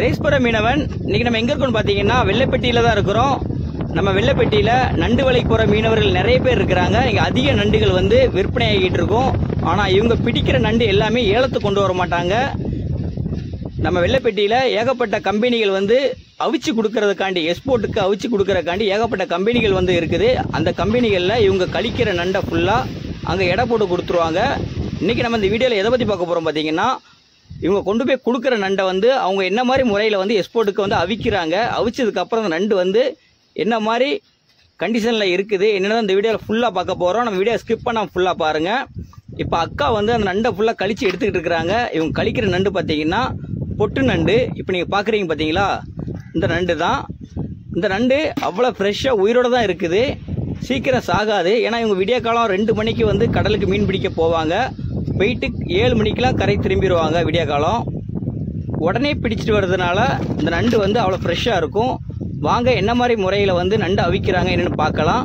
ரேஸ்புர மீனவன் இன்னைக்கு நம்ம எங்க இருக்கோம்னு பாத்தீங்கன்னா வெள்ளைப்பட்டியில தான் இருக்கிறோம் நம்ம வெள்ளைப்பட்டியில நண்டு வலைக்கு போற மீனவர்கள் நிறைய பேர் இருக்கிறாங்க இங்க அதிக நண்டுகள் வந்து விற்பனை ஆகிட்டு இருக்கும் ஆனா இவங்க பிடிக்கிற நண்டு எல்லாமே ஏலத்துக்கு கொண்டு வர மாட்டாங்க நம்ம வெள்ளைப்பட்டியில ஏகப்பட்ட கம்பெனிகள் வந்து அவிச்சு கொடுக்கறதுக்காண்டி எக்ஸ்போர்ட்டுக்கு அவிச்சு கொடுக்கறதுக்காண்டி ஏகப்பட்ட கம்பெனிகள் வந்து இருக்குது அந்த கம்பெனிகளில் இவங்க கழிக்கிற நண்டை ஃபுல்லாக அங்கே எடை போட்டு கொடுத்துருவாங்க இன்னைக்கு நம்ம இந்த வீடியோவில் எதை பற்றி பார்க்க போகிறோம் பார்த்தீங்கன்னா இவங்க கொண்டு போய் கொடுக்குற நண்டை வந்து அவங்க என்ன மாதிரி முறையில் வந்து எக்ஸ்போர்ட்டுக்கு வந்து அவிக்கிறாங்க அவிச்சதுக்கு அப்புறம் அந்த நண்டு வந்து என்ன மாதிரி கண்டிஷனில் இருக்குது என்னென்ன இந்த வீடியோவில் ஃபுல்லாக பார்க்க போகிறோம் நம்ம வீடியோ ஸ்கிப் பண்ணால் ஃபுல்லாக பாருங்கள் இப்போ அக்கா வந்து அந்த நண்டை ஃபுல்லாக கழிச்சு எடுத்துக்கிட்டு இருக்கிறாங்க இவங்க கழிக்கிற நண்டு பார்த்தீங்கன்னா பொட்டு நண்டு இப்போ நீங்கள் பார்க்குறீங்க பார்த்தீங்களா இந்த நண்டு தான் இந்த நண்டு அவ்வளோ ஃப்ரெஷ்ஷாக உயிரோட தான் இருக்குது சீக்கிரம் சாகாது ஏன்னா இவங்க விடிய காலம் ரெண்டு மணிக்கு வந்து கடலுக்கு மீன் பிடிக்க போவாங்க போயிட்டு ஏழு மணிக்கெலாம் கரை திரும்பிடுவாங்க விடிய காலம் உடனே பிடிச்சிட்டு வர்றதுனால இந்த நண்டு வந்து அவ்வளோ ஃப்ரெஷ்ஷாக இருக்கும் வாங்க என்ன மாதிரி முறையில் வந்து நண்டு அவிக்கிறாங்க என்னென்னு பார்க்கலாம்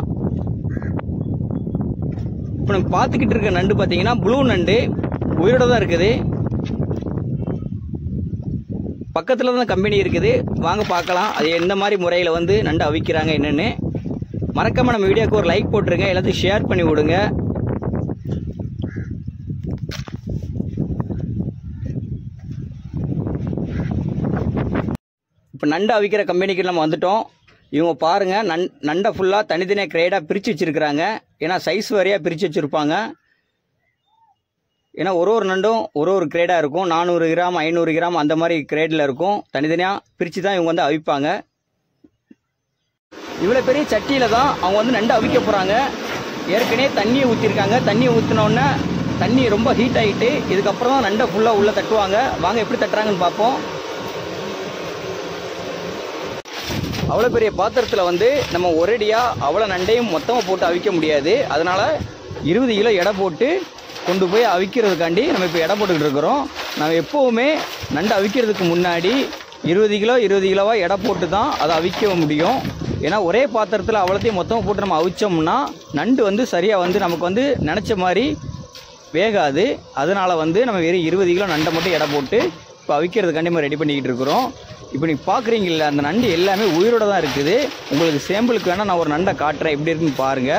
இப்போ நம்ம பார்த்துக்கிட்டு இருக்க நண்டு பார்த்தீங்கன்னா ப்ளூ நண்டு உயிரோட தான் இருக்குது பக்கத்தில் தான் கம்பெனி இருக்குது வாங்க பார்க்கலாம் அது எந்த மாதிரி முறையில் வந்து நண்டு அவிக்கிறாங்க என்னென்னு மறக்காம நம்ம வீடியோக்கு ஒரு லைக் போட்டுருங்க எல்லாத்தையும் ஷேர் பண்ணி விடுங்க இப்போ நண்டு அவிக்கிற கம்பெனிக்கு நம்ம வந்துட்டோம் இவங்க பாருங்க நன் நண்டை ஃபுல்லாக தனித்தனியாக கிரேடாக பிரித்து வச்சிருக்கிறாங்க ஏன்னா சைஸ் வரையாக பிரித்து வச்சுருப்பாங்க ஏன்னா ஒரு ஒரு நண்டும் ஒரு ஒரு கிரேடாக இருக்கும் நானூறு கிராம் ஐநூறு கிராம் அந்த மாதிரி கிரேடில் இருக்கும் தனித்தனியாக பிரித்து தான் இவங்க வந்து அவிப்பாங்க இவ்வளோ பெரிய சட்டியில் தான் அவங்க வந்து நண்டு அவிக்க போகிறாங்க ஏற்கனவே தண்ணியை ஊற்றிருக்காங்க தண்ணியை ஊற்றினோடனே தண்ணி ரொம்ப ஹீட் ஆகிட்டு இதுக்கப்புறம் தான் நண்டை ஃபுல்லாக உள்ளே தட்டுவாங்க வாங்க எப்படி தட்டுறாங்கன்னு பார்ப்போம் அவ்வளோ பெரிய பாத்திரத்தில் வந்து நம்ம ஒரேடியாக அவ்வளோ நண்டையும் மொத்தமாக போட்டு அவிக்க முடியாது அதனால் இருபது கிலோ எடை போட்டு கொண்டு போய் அவிக்கிறதுக்காண்டி நம்ம இப்போ எடை போட்டுக்கிட்டு இருக்கிறோம் நம்ம எப்போவுமே நண்டு அவிக்கிறதுக்கு முன்னாடி இருபது கிலோ இருபது கிலோவாக எடை போட்டு தான் அதை அவிக்க முடியும் ஏன்னா ஒரே பாத்திரத்தில் அவ்வளோத்தையும் மொத்தமாக போட்டு நம்ம அவிச்சோம்னா நண்டு வந்து சரியாக வந்து நமக்கு வந்து நினச்ச மாதிரி வேகாது அதனால் வந்து நம்ம வெறும் இருபது கிலோ நண்டை மட்டும் எடை போட்டு இப்போ அவிக்கிறதுக்காண்டி நம்ம ரெடி பண்ணிக்கிட்டு இருக்கிறோம் இப்போ நீங்கள் பார்க்குறீங்கல்ல அந்த நண்டு எல்லாமே உயிரோட தான் இருக்குது உங்களுக்கு சேம்பிளுக்கு வேணால் நான் ஒரு நண்டை காட்டுறேன் எப்படி இருக்குன்னு பாருங்கள்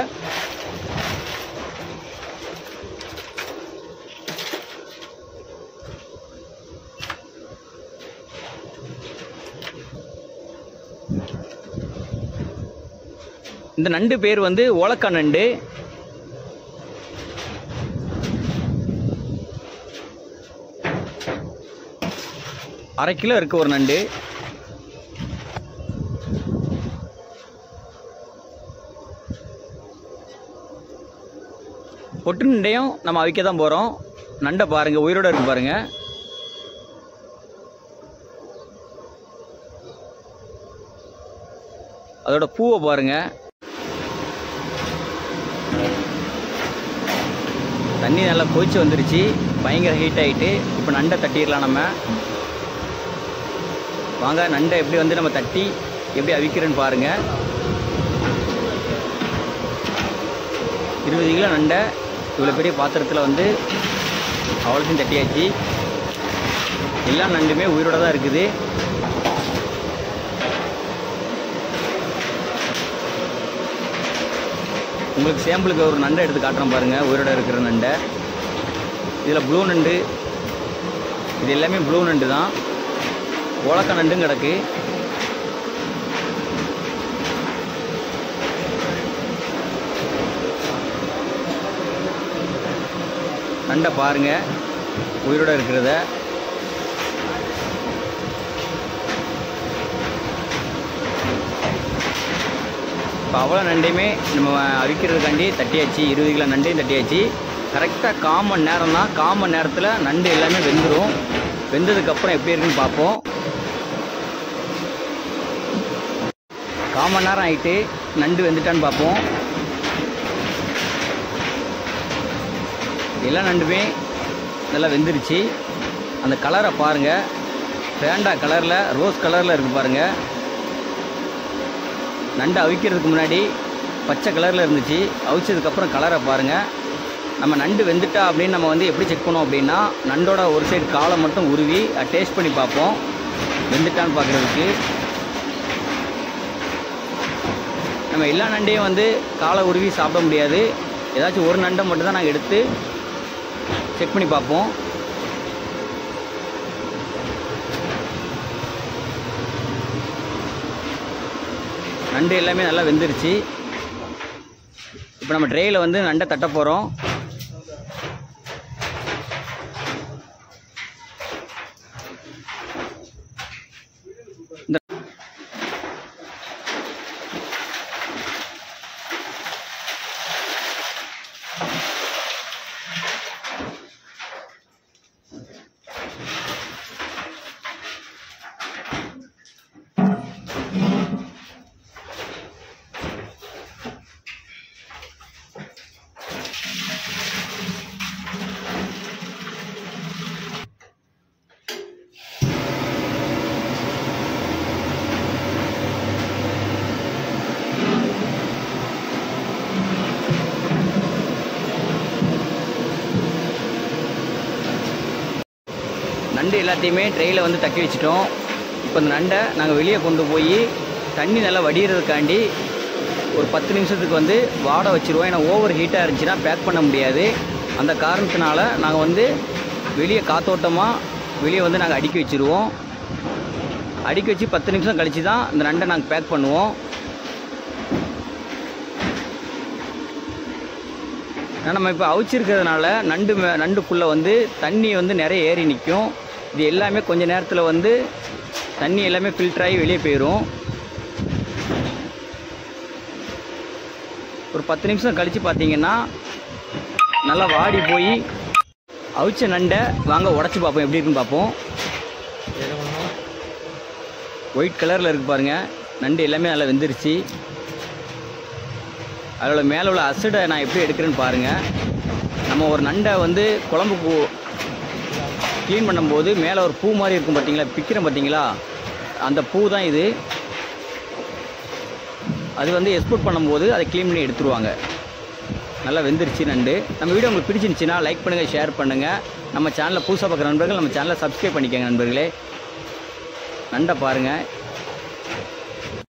இந்த நண்டு பேர் வந்து ஓலக்கா நண்டு அரை கிலோ இருக்கு ஒரு நண்டு பொட்டு நண்டையும் நம்ம அவிக்க தான் போகிறோம் நண்டை பாருங்க உயிரோட இருக்கு பாருங்க அதோட பூவை பாருங்க தண்ணி நல்லா கொதிச்சு வந்துருச்சு பயங்கர ஹீட் ஆகிட்டு இப்போ நண்டை தட்டிடலாம் நம்ம வாங்க நண்டை எப்படி வந்து நம்ம தட்டி எப்படி அவிக்கிறேன்னு பாருங்க இருபது கிலோ நண்டை இவ்வளோ பெரிய பாத்திரத்தில் வந்து அவ்வளோத்தையும் தட்டியாச்சு எல்லா நண்டுமே உயிரோட தான் இருக்குது உங்களுக்கு சாம்பிளுக்கு ஒரு நண்டை எடுத்து காட்டுறேன் பாருங்கள் உயிரோட இருக்கிற நண்டை இதில் ப்ளூ நண்டு இது எல்லாமே ப்ளூ நண்டு தான் ஓலக்கா நண்டும் கிடக்கு நண்டை பாருங்க உயிரோட இருக்கிறத இப்போ அவ்வளோ நண்டையுமே நம்ம அவிக்கிறதுக்காண்டி தட்டியாச்சு இருபது கிலோ நண்டையும் தட்டியாச்சு கரெக்டாக கால் மணி நேரம் தான் கால் மணி நேரத்தில் நண்டு எல்லாமே வெந்துடும் வெந்ததுக்கப்புறம் எப்படி இருக்குன்னு பார்ப்போம் கால் மணி நேரம் ஆகிட்டு நண்டு வெந்துட்டான்னு பார்ப்போம் எல்லா நண்டுமே நல்லா வெந்துருச்சு அந்த கலரை பாருங்கள் பேண்டா கலரில் ரோஸ் கலரில் இருக்குது பாருங்கள் நண்டு அவிக்கிறதுக்கு முன்னாடி பச்சை கலரில் இருந்துச்சு அவிச்சதுக்கப்புறம் கலரை பாருங்கள் நம்ம நண்டு வெந்துட்டா அப்படின்னு நம்ம வந்து எப்படி செக் பண்ணோம் அப்படின்னா நண்டோட ஒரு சைடு காலை மட்டும் உருவி டேஸ்ட் பண்ணி பார்ப்போம் வெந்துட்டான்னு பார்க்குறதுக்கு நம்ம எல்லா நண்டையும் வந்து காலை உருவி சாப்பிட முடியாது ஏதாச்சும் ஒரு நண்டை மட்டும் தான் நாங்கள் எடுத்து செக் பண்ணி பார்ப்போம் நண்டு எல்லாமே நல்லா வெந்துருச்சு இப்போ நம்ம ட்ரேயில் வந்து நண்டை தட்ட போகிறோம் நண்டு எல்லாத்தையுமே ட்ரெயில வந்து தக்கி வச்சிட்டோம் இப்போ இந்த நண்டை நாங்கள் வெளியே கொண்டு போய் தண்ணி நல்லா வடிகிறதுக்காண்டி ஒரு பத்து நிமிஷத்துக்கு வந்து வாட வச்சிருவோம் ஏன்னா ஓவர் ஹீட்டாக இருந்துச்சுன்னா பேக் பண்ண முடியாது அந்த காரணத்தினால நாங்கள் வந்து வெளியே காத்தோட்டமாக வெளியே வந்து நாங்கள் அடுக்கி வச்சிருவோம் அடுக்கி வச்சு பத்து நிமிஷம் கழிச்சு தான் இந்த நண்டை நாங்கள் பேக் பண்ணுவோம் ஆனா, நம்ம இப்போ அவிச்சிருக்கிறதுனால நண்டு மே நண்டுக்குள்ளே வந்து தண்ணி வந்து நிறைய ஏறி நிற்கும் இது எல்லாமே கொஞ்ச நேரத்தில் வந்து தண்ணி எல்லாமே ஃபில்டர் ஆகி வெளியே போயிடும் ஒரு பத்து நிமிஷம் கழித்து பார்த்தீங்கன்னா நல்லா வாடி போய் அவிச்ச நண்டை வாங்க உடச்சி பார்ப்போம் எப்படி இருக்குன்னு பார்ப்போம் ஒயிட் கலரில் இருக்கு பாருங்க நண்டு எல்லாமே நல்லா வெந்துருச்சு அதோட மேலே உள்ள அசடை நான் எப்படி எடுக்கிறேன்னு பாருங்கள் நம்ம ஒரு நண்டை வந்து குழம்பு பூ க்ளீன் பண்ணும்போது மேலே ஒரு பூ மாதிரி இருக்கும் பார்த்தீங்களா பிக்கிறோம் பார்த்தீங்களா அந்த பூ தான் இது அது வந்து எக்ஸ்போர்ட் பண்ணும்போது அதை க்ளீன் பண்ணி எடுத்துருவாங்க நல்லா வெந்துருச்சு நண்டு நம்ம வீடியோ உங்களுக்கு பிடிச்சிருந்துச்சின்னா லைக் பண்ணுங்கள் ஷேர் பண்ணுங்கள் நம்ம சேனலை புதுசாக பார்க்குற நண்பர்கள் நம்ம சேனலை சப்ஸ்கிரைப் பண்ணிக்கோங்க நண்பர்களே நண்டை பாருங்கள்